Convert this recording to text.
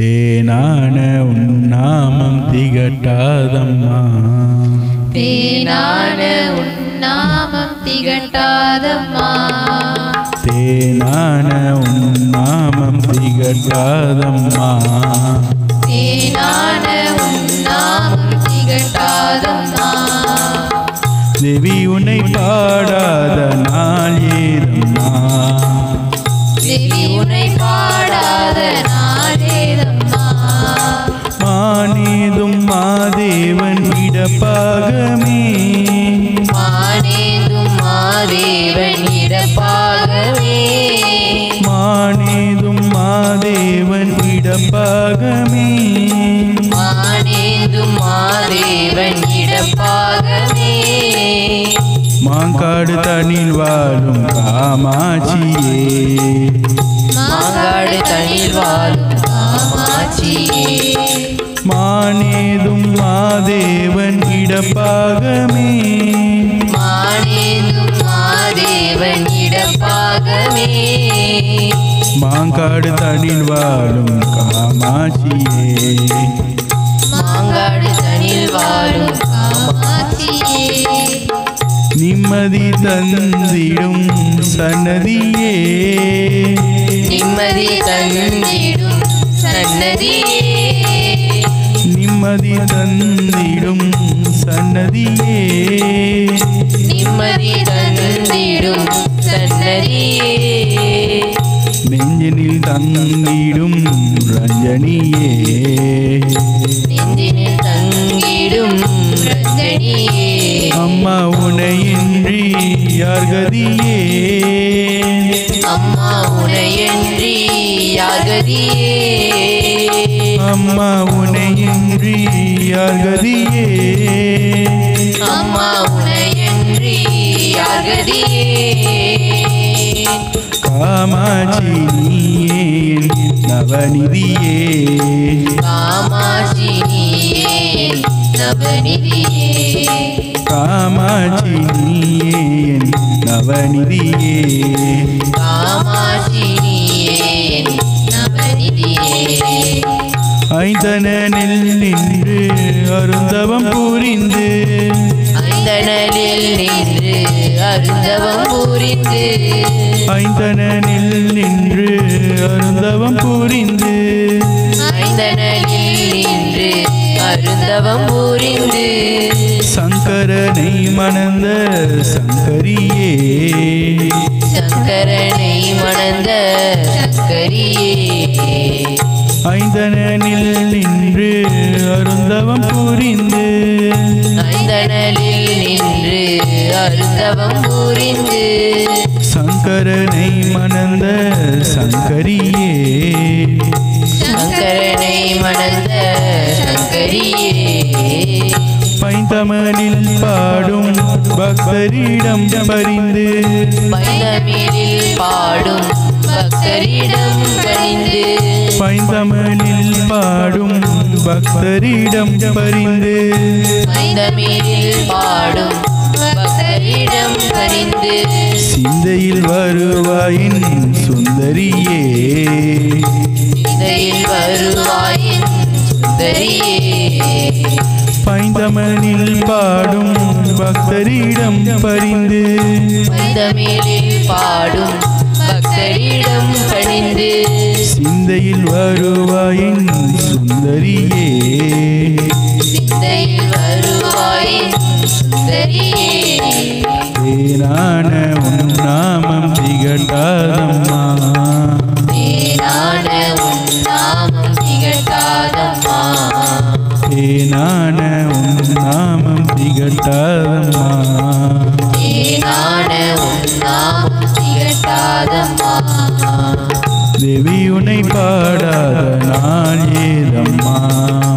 தேனான உன்னாமம் திகட்டாதம்மா தேனான உன்னாமம் திகட்டாதம்மா தேனான உன்னாமம் திகட்டாதம்மா தேனான உன்னாமம் திகட்டாதம்மா தேவி உன்னை பாடாத நாள் ஏதம்மா தேவி உன்னை பாடாத நாளேதம்மா மானேதும் மாதேவன் இடப்பாகமே மானேந்தும் மாதேவன் இடப்பாகவே மானேதும் மாதேவன் இடப்பாகமே மானேந்தும் மாதேவன் இடப்பாகவே மாங்காடு தனில் வாழும் காமாட்சியே மாங்காடு தனில் வாழும் காமாட்சியே மானேதும் மாதேவன் இடப்பாகமே மானேந்தும் மாதேவன் இடப்பாகவே மாங்காடு தனில் வாழும் காமாட்சியே மாங்காடு தனில் வாழும் காமாட்சியே நிம்மதி தந்திடும் சன்னதியே நிம்மதி தந்திடும் சன்னதியே நிம்மதி தந்திடும் சன்னதியே நிம்மதி தந்திடும் சன்னதியே நெஞ்சினில் தங்கிடும் ரஞ்சனியே நெஞ்சினில் தங்கிடும் ரஞ்சனியே அம்மா உனையின்றி யார் கதியே அம்மா உனையன்றி யாகதியே அம்மா உனையின்றி யார் கதியே அம்மா உனையன்றி யாகதியே காமாட்சி நீயே என் நவநிதியே காமாட்சி நீயே நவநிதியே காமாட்சி நீயே என் நவநிதியே காமாட்சி நீயே நவநிதியே ஐந்தனில் நின்று அருந்தவம் புரிந்து ஐந்தனலில் நின்று அருந்தவம் புரிந்து ஐந்தனில் நின்று அருந்தவம் புரிந்து ஐந்தனலில் நின்று அருந்தவம் புரிந்து சங்கரனை மணந்த சங்கரியே சங்கரனை மணந்த சங்கரியே ஐந்தனில் நின்று அருந்தவம் புரிந்து ஐந்தனலில் நின்று அருந்தவம் புரிந்து சங்கரனை மணந்த சங்கரியே சங்கரனை மணந்த சங்கரியே பைந்தமனில் பாடும் பக்தரிடம் பரிந்து பைந்தமிழில் பாடும் பக்தரிடம் பணிந்து பைந்தமனில் பாடும் பக்தரிடம் பரிந்து பைந்தமிழில் பாடும் பக்தரிடம் பணிந்து சிந்தையில் வருவாயின் சுந்தரியே இதையில் வருவாயின் சுந்தரியே பைந்தமனில் பாடும் பக்தரிடம் பரிந்து பைந்தமிழில் பாடும் பக்தரிடம் பணிந்து சிந்தையில் வருவாயின் சுந்தரியே சிந்தையில் வருவாயின் சுந்தரியே தேனான உன் நாமம் திகட்டாதம்மா தேனான உன் நாமம் திகட்டாதம்மா தேனான உன் நாமம் திகட்டாதம்மா தேனான உன் நாமம் திகட்டாதம்மா தேவி உன்னை பாடாத நாள் ஏதம்மா